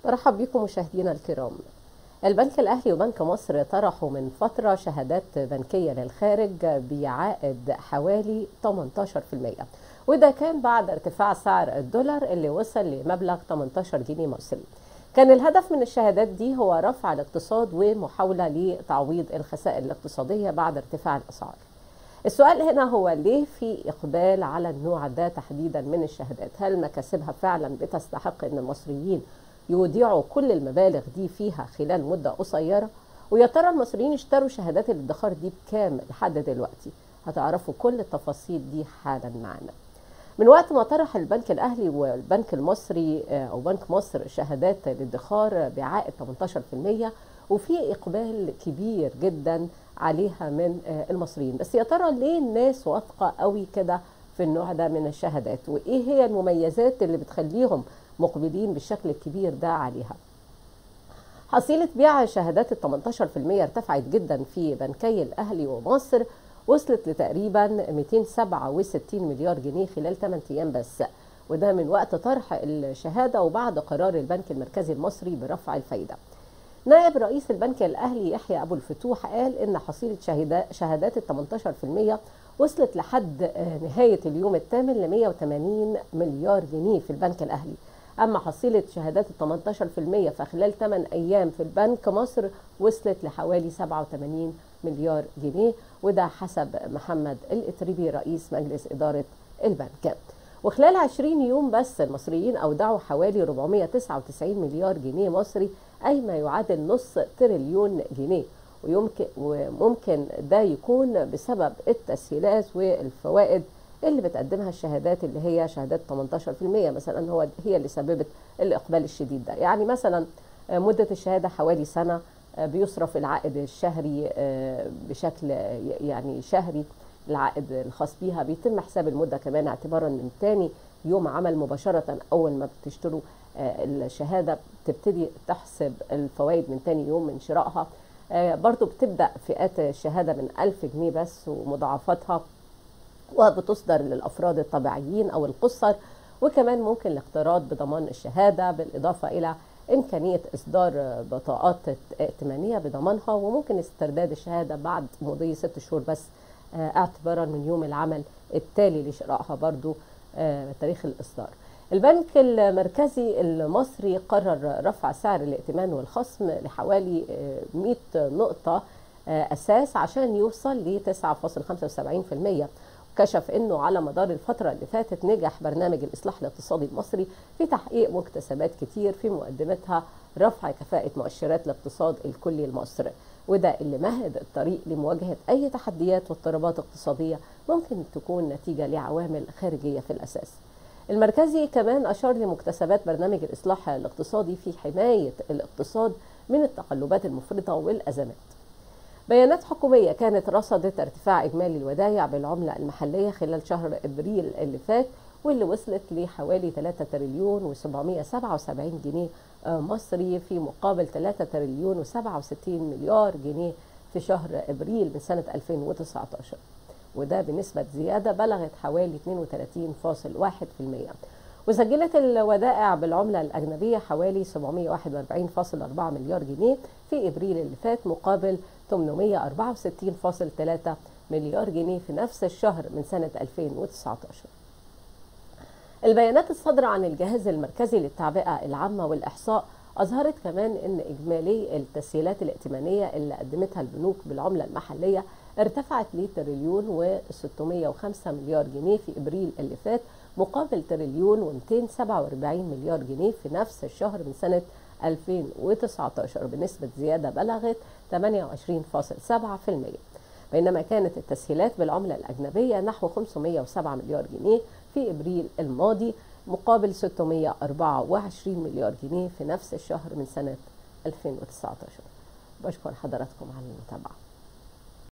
مرحب بكم مشاهدينا الكرام البنك الأهلي وبنك مصر طرحوا من فترة شهادات بنكية للخارج بعائد حوالي 18% وده كان بعد ارتفاع سعر الدولار اللي وصل لمبلغ 18 جنيه مصري كان الهدف من الشهادات دي هو رفع الاقتصاد ومحاولة لتعويض الخسائر الاقتصادية بعد ارتفاع الأسعار السؤال هنا هو ليه في إقبال على النوع ده تحديدا من الشهادات هل مكاسبها فعلا بتستحق أن المصريين يوديعوا كل المبالغ دي فيها خلال مدة قصيرة ويا ترى المصريين اشتروا شهادات الادخار دي بكام لحد دلوقتي هتعرفوا كل التفاصيل دي حالا معانا من وقت ما طرح البنك الاهلي والبنك المصري او بنك مصر شهادات الادخار بعائد 18% وفي اقبال كبير جدا عليها من المصريين بس يا ترى ليه الناس واثقه قوي كده في النوع ده من الشهادات وايه هي المميزات اللي بتخليهم مقبلين بالشكل الكبير ده عليها حصيلة بيع شهادات ال 18% ارتفعت جدا في بنكي الأهلي ومصر وصلت لتقريبا 267 مليار جنيه خلال 8 أيام بس وده من وقت طرح الشهادة وبعد قرار البنك المركزي المصري برفع الفايدة نائب رئيس البنك الأهلي يحيى أبو الفتوح قال إن حصيلة شهادات ال 18% وصلت لحد نهاية اليوم الثامن ل 180 مليار جنيه في البنك الأهلي أما حصيلة شهادات ال 18% فخلال 8 أيام في البنك مصر وصلت لحوالي 87 مليار جنيه وده حسب محمد الإتريبي رئيس مجلس إدارة البنك وخلال 20 يوم بس المصريين أودعوا حوالي 499 مليار جنيه مصري أي ما يعادل نص تريليون جنيه ويمكن وممكن ده يكون بسبب التسهيلات والفوائد اللي بتقدمها الشهادات اللي هي شهادات 18% مثلا هو هي اللي سببت الاقبال الشديد ده يعني مثلا مده الشهاده حوالي سنه بيصرف العائد الشهري بشكل يعني شهري العائد الخاص بيها بيتم حساب المده كمان اعتبارا من تاني يوم عمل مباشره اول ما بتشتروا الشهاده بتبتدي تحسب الفوائد من تاني يوم من شرائها برضو بتبدا فئات الشهاده من 1000 جنيه بس ومضاعفاتها وبتصدر للأفراد الطبيعيين أو القصر وكمان ممكن الاقتراض بضمان الشهادة بالإضافة إلى إمكانية إصدار بطاقات ائتمانية بضمانها وممكن استرداد الشهادة بعد مضي ست شهور بس اعتبارا من يوم العمل التالي لشرائها برضو تاريخ الإصدار البنك المركزي المصري قرر رفع سعر الائتمان والخصم لحوالي 100 نقطة أساس عشان يوصل ل 9.75% كشف انه على مدار الفتره اللي فاتت نجح برنامج الاصلاح الاقتصادي المصري في تحقيق مكتسبات كتير في مقدمتها رفع كفاءه مؤشرات الاقتصاد الكلي لمصر وده اللي مهد الطريق لمواجهه اي تحديات واضطرابات اقتصاديه ممكن تكون نتيجه لعوامل خارجيه في الاساس. المركزي كمان اشار لمكتسبات برنامج الاصلاح الاقتصادي في حمايه الاقتصاد من التقلبات المفرطه والازمات. بيانات حكومية كانت رصدت ارتفاع إجمالي الودائع بالعملة المحلية خلال شهر إبريل اللي فات واللي وصلت لحوالي 3 تريليون و777 جنيه مصري في مقابل 3 تريليون و67 مليار جنيه في شهر إبريل من سنة 2019 وده بنسبة زيادة بلغت حوالي 32.1% وسجلت الودائع بالعملة الأجنبية حوالي 741.4 مليار جنيه في إبريل اللي فات مقابل 864.3 مليار جنيه في نفس الشهر من سنة 2019 البيانات الصادرة عن الجهاز المركزي للتعبئة العامة والإحصاء أظهرت كمان أن إجمالي التسهيلات الائتمانية اللي قدمتها البنوك بالعملة المحلية ارتفعت لتريليون و605 مليار جنيه في إبريل اللي فات مقابل تريليون و247 مليار جنيه في نفس الشهر من سنة 2019 بنسبة زيادة بلغت 28.7% بينما كانت التسهيلات بالعملة الأجنبية نحو 507 مليار جنيه في إبريل الماضي مقابل 624 مليار جنيه في نفس الشهر من سنة 2019 بشكر حضراتكم على المتابعة